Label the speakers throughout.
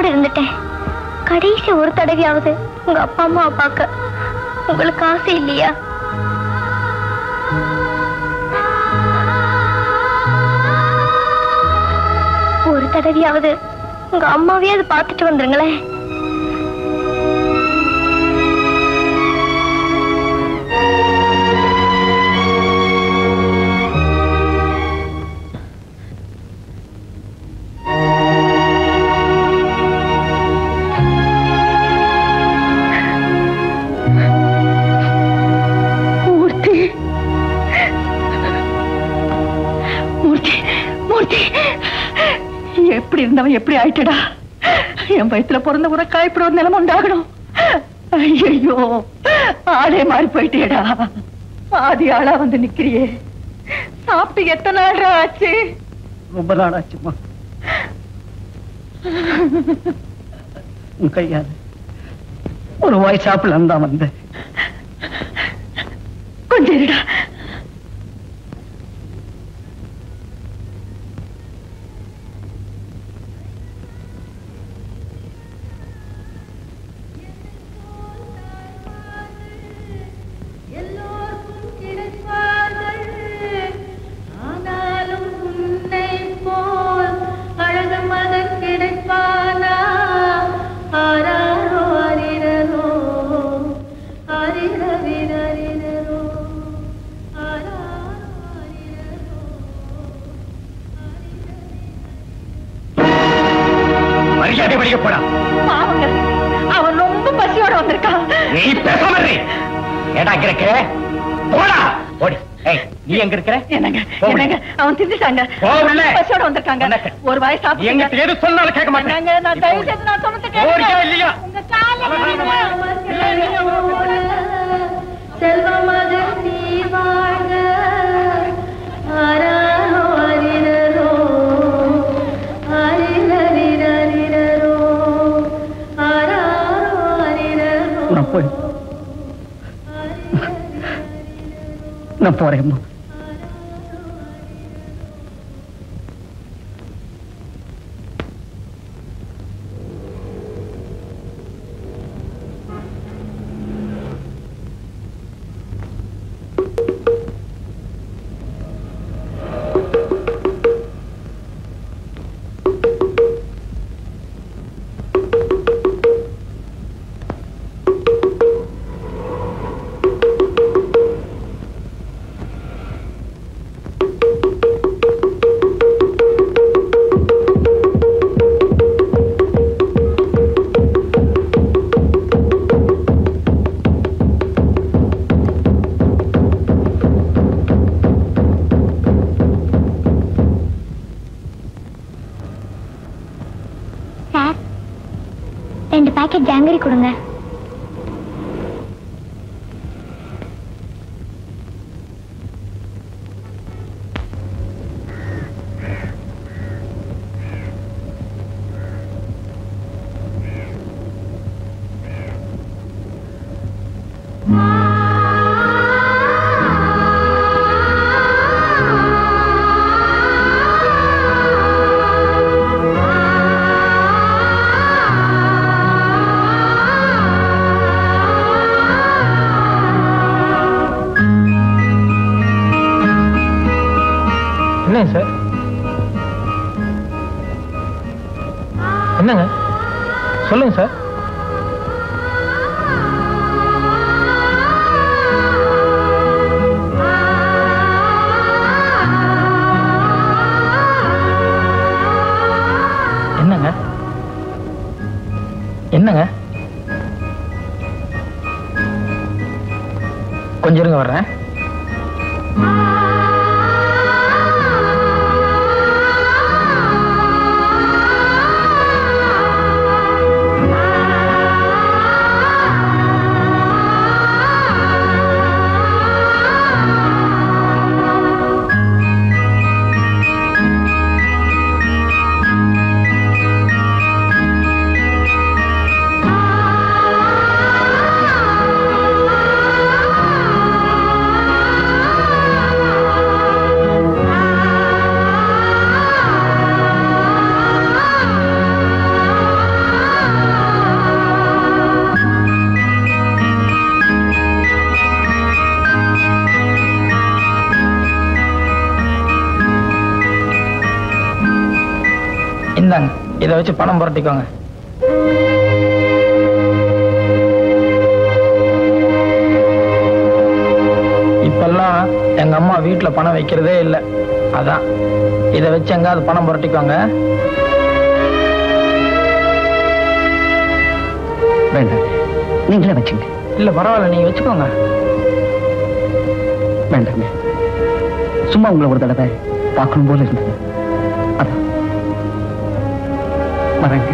Speaker 1: உயிரோடு இருந்துட்டேன் கடைசி ஒரு தடவையாவது உங்க அப்பா அம்மா பார்க்க உங்களுக்கு ஆசை இல்லையா ஒரு தடவையாவது உங்க அம்மாவையாவது பார்த்துட்டு வந்துருங்களேன்
Speaker 2: மூர்த்தி மூர்த்தி மூர்த்தி எப்படி இருந்தவன் எப்படி ஆயிட்டடா என் வயித்துல பிறந்த உனக்கு இப்படி ஒரு நிலைமை உண்டாகணும் ஐயோ ஆளே மாறி போயிட்டேடா ஆதி ஆளா வந்து நிக்கிறியே சாப்பிட்டு எத்தனை நாள் ஆச்சு
Speaker 3: ரொம்ப நாள் ஆச்சுமா உன் கையால ஒரு வாய் சாப்பிடலாம் தான் வந்தேன்
Speaker 2: கொஞ்சம் இருடா
Speaker 4: எல்லோருக்கும் கிடைப்பார்கள் ஆனாலும் உன்னை போல் அழகு மகன் கிடைப்பானா ஆராரோ அரிரரோ அரிரரிரரிரரோ ஆராரோ அரிரரோ
Speaker 5: மரியாதை படிக்க போடா
Speaker 2: பாவங்க அவன் ரொம்ப பசியோட வந்திருக்கான்
Speaker 5: நீ பேசாம இரு. ஏடா இங்க இருக்க போடா ஓடி ஏய் நீ எங்க இருக்கிற
Speaker 2: என்னங்க
Speaker 5: போ உள்ள.
Speaker 2: என்னங்க அவன் திண்டுட்டாங்க
Speaker 5: போ உள்ள.
Speaker 2: பசியோட வந்திருக்காங்க
Speaker 5: என்னங்க?
Speaker 2: ஒரு வாய்
Speaker 5: நீ
Speaker 2: சாப்பிட்டு
Speaker 5: எங்கிட்ட எது சொன்னாலும் கேட்க மாட்டேன்
Speaker 2: என்னங்க நான் தயவு செய்து நான் சொன்னதை
Speaker 5: போறியா
Speaker 2: கேளுங்க
Speaker 5: இல்லையா
Speaker 2: உங்க காலை
Speaker 4: செல்வமகன் நீ வாழ்க ஆராரோ அரிரரோ அரிரரிரரிரரோ ஆராரோ அரிரரோ
Speaker 3: நான் போய் நான் போறேம்மா
Speaker 1: சார் ரெண்டு பாக்கெட் ஜாங்கரி கொடுங்க
Speaker 6: என்னங்க சார் என்னங்க சொல்லுங்க சார் என்னங்க என்னங்க கொஞ்சம் இருங்க வர்றேன்
Speaker 4: ஆ
Speaker 6: இந்தாங்க இதை வச்சு பணம் புரட்டிக்கோங்க இப்பெல்லாம் எங்க அம்மா வீட்டுல பணம் வைக்கிறதே இல்லை அதான் இதை வச்சு எங்காவது பணம் புரட்டிக்கோங்க
Speaker 3: வேண்டாம் நீங்களே வச்சுங்க
Speaker 6: இல்ல பரவாயில்ல நீங்க வச்சுக்கோங்க
Speaker 3: வேண்டாங்க சும்மா உங்களை ஒரு தடவை பார்க்கணும் போல இருந்தது அதான் வரேங்க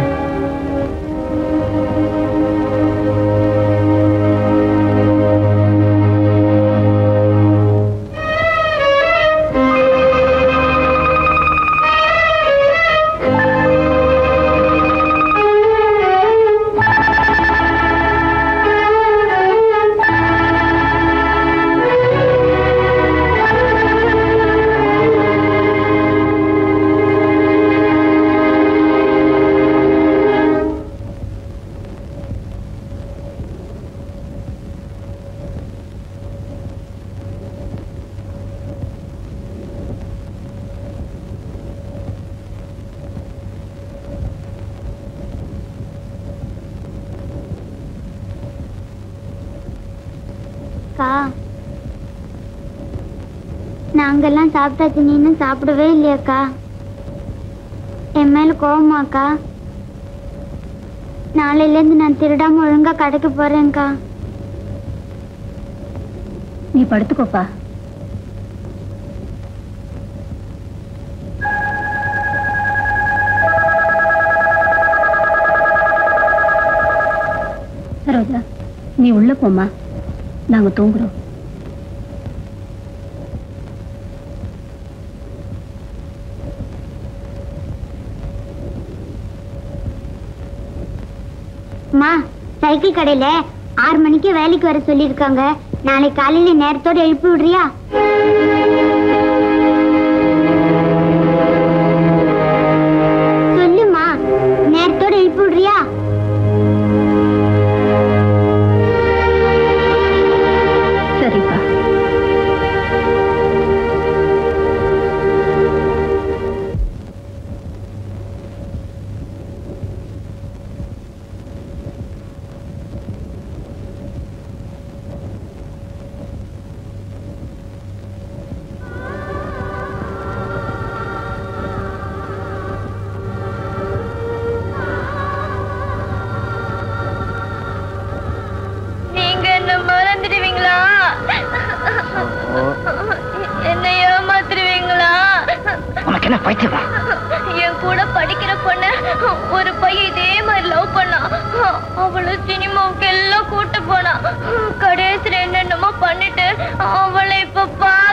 Speaker 1: அக்கா நாங்கெல்லாம் சாப்பிட்டாச்சு நீ இன்னும் சாப்பிடவே இல்லையாக்கா என் மேல கோவமாக்கா நாளையிலேருந்து நான் திருடாம ஒழுங்கா கடைக்கு போறேன்க்கா
Speaker 2: நீ படுத்துக்கோப்பா சரோஜா நீ உள்ள போம்மா நாங்க தூங்குறோம்
Speaker 1: அம்மா சைக்கிள் கடையில ஆறு மணிக்கு வேலைக்கு வர சொல்லியிருக்காங்க நாளை காலையில நேரத்தோட எழுப்பி விடுறியா சொல்லுமா நேரத்தோட எழுப்பி விடுறியா
Speaker 2: சரிப்பா
Speaker 4: நீங்க என்ன மறந்துடுவீங்களா என்ன ஏமாத்துருவீங்களா
Speaker 3: உனக்கு என்ன பைத்தியமா
Speaker 4: என் கூட படிக்கிற பொண்ண ஒரு பையன் இதே மாதிரி லவ் பண்ணா அவளை சினிமாவுக்கு எல்லாம் கூட்டு போனா கடைசியில என்னென்னமோ பண்ணிட்டு அவளை இப்ப பாரு